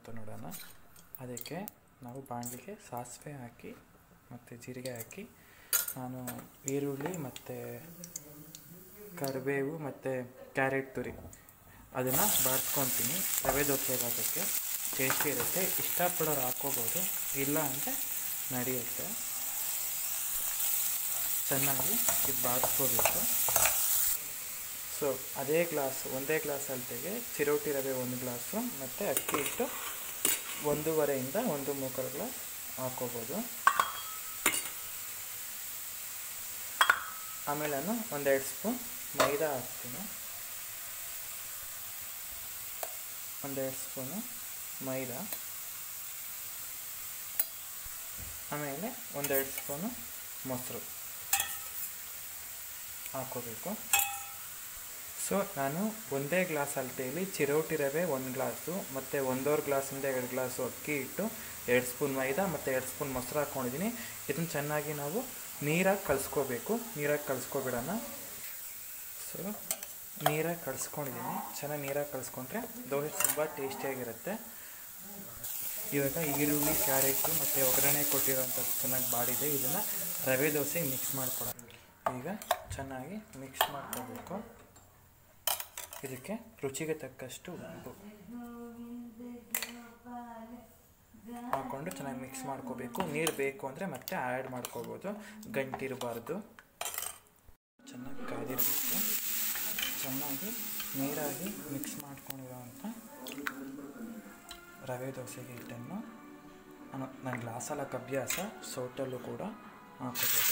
ಅಂತ ನೋಡೋಣ ಅದಕ್ಕೆ ನಾವು ಬಾಣಲಿಗೆ ಸಾಸಿವೆ ಹಾಕಿ ಮತ್ತು ಜೀರಿಗೆ ಹಾಕಿ ನಾನು ಈರುಳ್ಳಿ ಮತ್ತು ಕರಿಬೇವು ಮತ್ತು ಕ್ಯಾರೆಟ್ ತುರಿ ಅದನ್ನು ಬಾಡ್ಸ್ಕೊತೀನಿ ರವೆ ದೋಸೆ ಹಾಕೋಕ್ಕೆ ಟೇಸ್ಟಿ ಇರುತ್ತೆ ಇಷ್ಟಪಡೋರು ಹಾಕ್ಕೋಬೋದು ಇಲ್ಲ ಅಂದರೆ ನಡೆಯುತ್ತೆ ಚೆನ್ನಾಗಿ ಇದು ಬಾಡಿಸ್ಕೋಬೇಕು ಸೊ ಅದೇ ಗ್ಲಾಸ್ ಒಂದೇ ಗ್ಲಾಸ್ ಅಳತೆಗೆ ಚಿರೋಟಿ ರವೆ ಒಂದು ಗ್ಲಾಸು ಮತ್ತು ಅಕ್ಕಿ ಹಿಟ್ಟು ಒಂದೂವರೆಯಿಂದ ಒಂದು ಮುಕ್ಕಾಲು ಗ್ಲಾಸ್ ಹಾಕ್ಕೋಬೋದು ಆಮೇಲೆ ನಾನು ಒಂದೆರಡು ಸ್ಪೂನ್ ಮೈದಾ ಹಾಕ್ತೀನಿ ಒಂದೆರಡು ಸ್ಪೂನು ಮೈದಾ ಆಮೇಲೆ ಒಂದೆರಡು ಸ್ಪೂನು ಮೊಸರು ಹಾಕ್ಕೋಬೇಕು ಸೊ ನಾನು ಒಂದೇ ಗ್ಲಾಸ್ ಅಳತೆಯಲ್ಲಿ ಚಿರೋಟಿ ರವೆ ಒಂದು ಗ್ಲಾಸು ಮತ್ತು ಒಂದೂವರೆ ಗ್ಲಾಸಿಂದ ಎರಡು ಗ್ಲಾಸು ಅಕ್ಕಿ ಹಿಟ್ಟು ಎರಡು ಸ್ಪೂನ್ ಮೈದಾ ಮತ್ತು ಎರಡು ಸ್ಪೂನ್ ಮೊಸರು ಹಾಕ್ಕೊಂಡಿದ್ದೀನಿ ಇದನ್ನು ಚೆನ್ನಾಗಿ ನಾವು ನೀರಾಗಿ ಕಲಿಸ್ಕೋಬೇಕು ನೀರಾಗಿ ಕಲಿಸ್ಕೊಬಿಡೋಣ ಸೊ ನೀರಾಗಿ ಕಲಿಸ್ಕೊಂಡಿದ್ದೀನಿ ಚೆನ್ನಾಗಿ ನೀರಾಗಿ ಕಲಿಸ್ಕೊಂಡ್ರೆ ದೋಸೆ ತುಂಬ ಟೇಸ್ಟಿಯಾಗಿರುತ್ತೆ ಇವಾಗ ಈರುಳ್ಳಿ ಕ್ಯಾರೆಟು ಮತ್ತು ಒಗ್ಗರಣೆ ಕೊಟ್ಟಿರೋಂಥದ್ದು ಚೆನ್ನಾಗಿ ಬಾಡಿದೆ ಇದನ್ನು ರವೆ ದೋಸೆಗೆ ಮಿಕ್ಸ್ ಮಾಡ್ಕೊಳ್ಳೋಣ ಈಗ ಚೆನ್ನಾಗಿ ಮಿಕ್ಸ್ ಮಾಡ್ಕೋಬೇಕು ಇದಕ್ಕೆ ರುಚಿಗೆ ತಕ್ಕಷ್ಟು ಉಪ್ಪು ಹಾಕ್ಕೊಂಡು ಚೆನ್ನಾಗಿ ಮಿಕ್ಸ್ ಮಾಡ್ಕೋಬೇಕು ನೀರು ಬೇಕು ಅಂದರೆ ಮತ್ತೆ ಆ್ಯಡ್ ಮಾಡ್ಕೋಬೋದು ಗಂಟಿರಬಾರ್ದು ಚೆನ್ನಾಗಿ ಕಾದಿರಬೇಕು ಚೆನ್ನಾಗಿ ನೀರಾಗಿ ಮಿಕ್ಸ್ ಮಾಡ್ಕೊಂಡಿರೋವಂಥ ರವೆ ದೋಸೆಗೆ ಹಿಟ್ಟನ್ನು ನಾನು ನನ್ನ ಗ್ಲಾಸಲ್ಲಿ ಹಾಕೋ ಅಭ್ಯಾಸ ಸೌಟಲ್ಲೂ ಕೂಡ ಹಾಕೋಬೋದು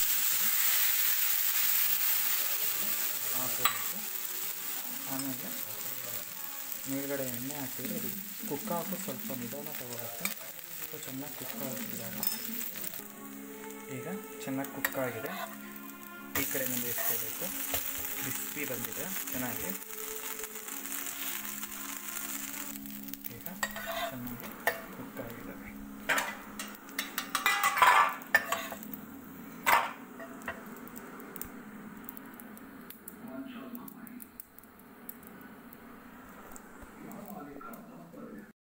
ಹಾಕೋಬೇಕು ಆಮೇಲೆ ಮೇಲ್ಗಡೆ ಎಣ್ಣೆ ಹಾಕಿದರೆ ಇದು ಕುಕ್ ಹಾಕೋ ಸ್ವಲ್ಪ ನಿಧಾನ ತಗೊಳುತ್ತೆ ಸೊ ಚೆನ್ನಾಗಿ ಕುಕ್ ಆಗಿದಾಗ ಈಗ ಚೆನ್ನಾಗಿ ಕುಕ್ ಆಗಿದೆ ಈ ಕಡೆ ಮುಂದೆ ಇಟ್ಕೋಬೇಕು ಬಿಸಿ ಬಂದಿದೆ ಚೆನ್ನಾಗಿ